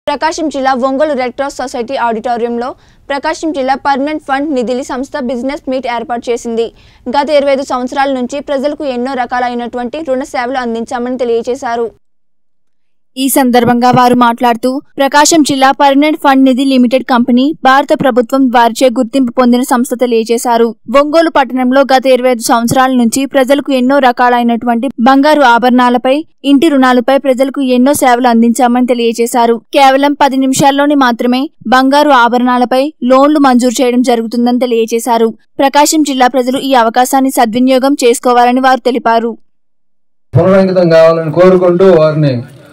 ప్రకాశం జిల్లా Ongole red cross society ఆడిటోరియంలో ప్రకాశం జిల్లా పర్మనెంట్ ఫండ్ నిధుల సంస్థ బిజినెస్ మీట్ ఏర్పాటు చేసింది గత ఇరవై ఐదు సంవత్సరాల నుంచి ప్రజలకు ఎన్నో రకాలైనటువంటి రుణ సేవలు అందించామని తెలియజేశారు ఈ సందర్భంగా వారు మాట్లాడుతూ ప్రకాశం జిల్లా permanent fund Nidhi limited company భారత ప్రభుత్వం వారిచే గుర్తింపు పొందిన సంస్థ తెలియజేశారు ఒంగోలు పట్టణంలో గత ఇరవై ఐదు సంవత్సరాల నుంచి ప్రజలకు ఎన్నో రకాలైనటువంటి బంగారు ఆభరణాలపై ఇంటి రుణాలపై ప్రజలకు ఎన్నో సేవలు అందించామని తెలియజేశారు కేవలం పది నిమిషాల్లోనే మాత్రమే బంగారు ఆభరణాలపై లోన్లు మంజూరు చేయడం జరుగుతుందని తెలియజేశారు ప్రకాశం జిల్లా ప్రజలు ఈ అవకాశాన్ని సద్వినియోగం చేసుకోవాలని వారు తెలిపారు పునరంకితం కావాలని కోరుకుంటూ వారిని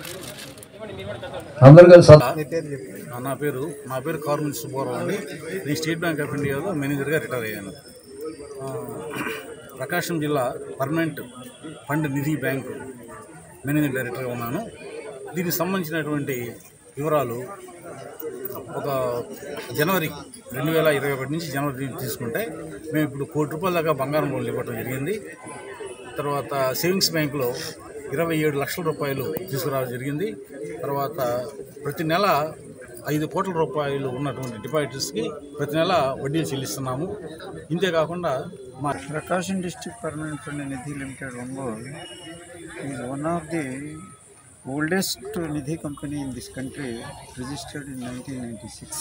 అందరు కలిసి సత్- ఆ, నా పేరు నా పేరు కార్మిల్ సుబ్బారావు అండి నేను స్టేట్ బ్యాంక్ ఆఫ్ ఇండియాలో మేనేజర్గా రిటైర్ అయ్యాను ఆ, ప్రకాశం జిల్లా permanent fund Nidhi bank manager డైరెక్టర్గా ఉన్నాను దీనికి సంబంధించినటువంటి వివరాలు ఒక జనవరి రెండు వేల ఇరవై ఒకటి నుంచి జనవరి తీసుకుంటే మేము ఇప్పుడు కోటి రూపాయల దాకా బంగారం లోన్లు ఇవ్వడం జరిగింది తర్వాత సేవింగ్స్ బ్యాంకులో ఇరవై ఏడు లక్షల రూపాయలు తీసుకురావడం జరిగింది తర్వాత ప్రతి నెల ఐదు కోట్ల రూపాయలు ఉన్నటువంటి డిపాజిటర్స్కి ప్రతి నెల వడ్డీలు చెల్లిస్తున్నాము ఇంతేకాకుండా మా Prakasam District Permanent Fund Nidhi Limited Ongole is one of the oldest Nidhi company in this country, registered in 1996.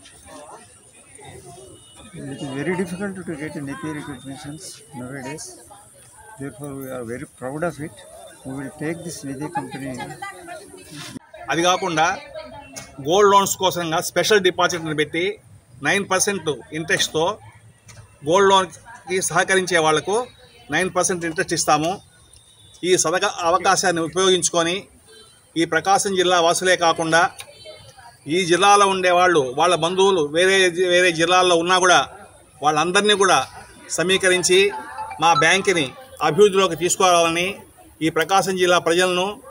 It is very difficult to get a Nidhi recognitions nowadays. Therefore, we are very proud of it. We will take this Nidhi company అది కాకుండా gold loans కోసంగా special డిపాజిట్ని పెట్టి nine percent ఇంట్రెస్ట్తో gold లోన్కి సహకరించే వాళ్లకు nine percent interest ఇస్తాము ఈ సదక అవకాశాన్ని ఉపయోగించుకొని ఈ ప్రకాశం జిల్లా వాసులే కాకుండా ఈ జిల్లాలో ఉండేవాళ్ళు వాళ్ళ బంధువులు వేరే వేరే జిల్లాల్లో ఉన్నా కూడా వాళ్ళందరినీ కూడా సమీకరించి మా బ్యాంకుని అభివృద్ధిలోకి తీసుకురావాలని ఈ ప్రకాశం జిల్లా ప్రజలను